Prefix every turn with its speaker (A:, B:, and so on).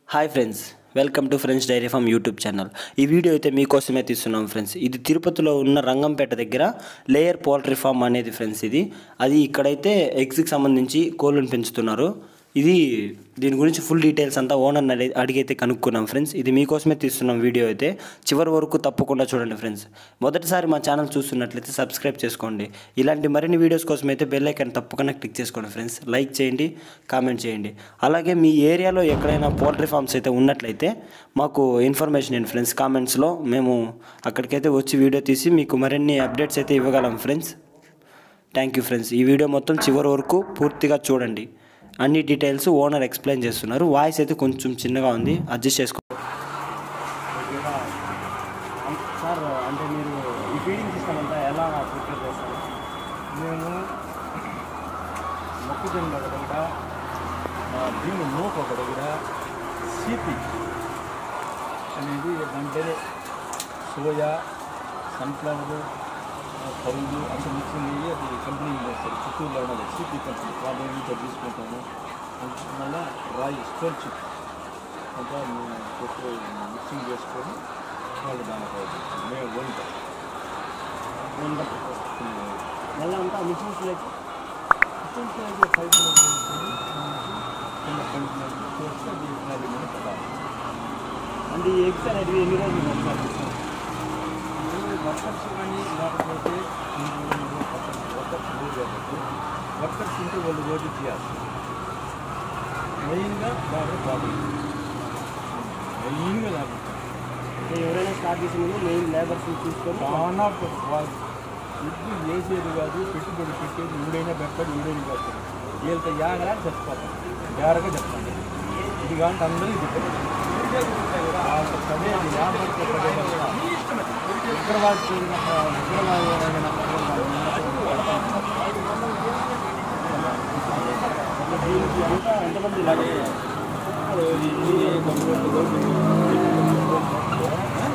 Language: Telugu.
A: Hi friends welcome to friends dairy farm YouTube channel ఈ వీడియో అయితే మీకోసమే తీస్తున్నాం ఫ్రెండ్స్ ఇది తిరుపతిలో ఉన్న రంగంపేట దగ్గర లేయర్ పౌల్ట్రీ ఫామ్ అనేది ఫ్రెండ్స్ ఇది అది ఇక్కడైతే ఎగ్స్కి సంబంధించి కోళ్ళను పెంచుతున్నారు ఇది దీని గురించి ఫుల్ డీటెయిల్స్ అంతా ఓనర్ అడిగైతే కనుక్కున్నాం ఫ్రెండ్స్ ఇది మీకోసమే తీస్తున్నాం వీడియో అయితే చివరి వరకు తప్పకుండా చూడండి ఫ్రెండ్స్ మొదటిసారి మా ఛానల్ చూస్తున్నట్లయితే సబ్స్క్రైబ్ చేసుకోండి ఇలాంటి మరిన్ని వీడియోస్ కోసం అయితే బెల్ ఐకాన్ తప్పకుండా క్లిక్ చేసుకోండి ఫ్రెండ్స్ లైక్ చేయండి కామెంట్ చేయండి అలాగే మీ ఏరియాలో ఎక్కడైనా పౌల్ట్రీ ఫామ్స్ అయితే ఉన్నట్లయితే మాకు ఇన్ఫర్మేషన్ ఇవ్వండి ఫ్రెండ్స్ కామెంట్స్లో మేము అక్కడికైతే వచ్చి వీడియో తీసి మీకు మరిన్ని అప్డేట్స్ అయితే ఇవ్వగలం ఫ్రెండ్స్ థ్యాంక్ యూ ఫ్రెండ్స్ ఈ వీడియో మొత్తం చివరి వరకు పూర్తిగా చూడండి అన్ని డీటెయిల్స్ ఓనర్ ఎక్స్ప్లెయిన్ చేస్తున్నారు వాయిస్ అయితే కొంచెం చిన్నగా ఉంది అడ్జస్ట్ చేసుకో సార్ అంటే మీరు ఈ ఫీడింగ్ సిస్టమ్ అంతా ఎలా ప్రిపేర్ చేస్తారు
B: మేము మొక్కజొన్న ఒక దగ్గర ఆ, దీని నూక ఒక దగ్గర సీపి అనేది దాంట్లోనే సోయా సన్ఫ్లవర్ పరుగు అంత మిక్సింగ్ అయ్యి అది కంపెనీ చేస్తారు చిత్తూరులో ఉన్నది సీపీ కంపెనీ వాళ్ళ నుంచి తీసుకుంటాము మళ్ళీ రాయి స్టోన్ చిప్ అంతా మేము పెట్టి మిక్సింగ్ చేసుకొని వాళ్ళు దానికి మేము వంట
A: ఓన్గా మళ్ళీ అంతా మిషన్స్ లైక్ అంటే ఈ ఎగ్స్ అనేది ఎన్ని రోజులు ఒకసారి ఇస్తారు?
B: వర్కర్స్ కానీ లేకపోతే వర్కర్స్ కాబట్టి వర్కర్స్ ఉంటే వాళ్ళు రోజు చేయాలి మెయిన్గా లేకపోతే ప్రాబ్లం మెయిన్గా లేకపోతే
A: అంటే ఎవరైనా స్టార్ట్ చేసే ముందు మెయిన్ లేబర్స్ చూసుకొని
B: చాలా వాళ్ళు ఇది వేసేది కాదు పెట్టుబడి పెట్టేది ఊడైనా పెట్టాడు ఊడైనా పెట్టాడు వీళ్ళతో యాగలా చచ్చిపోతాం యారగా చెప్తాను ఇది కానీ అందరూ ఇది పడేది యాభై పడేది ఉగ్రవాద
A: దీనికి అంతా ఎంతమంది లాగా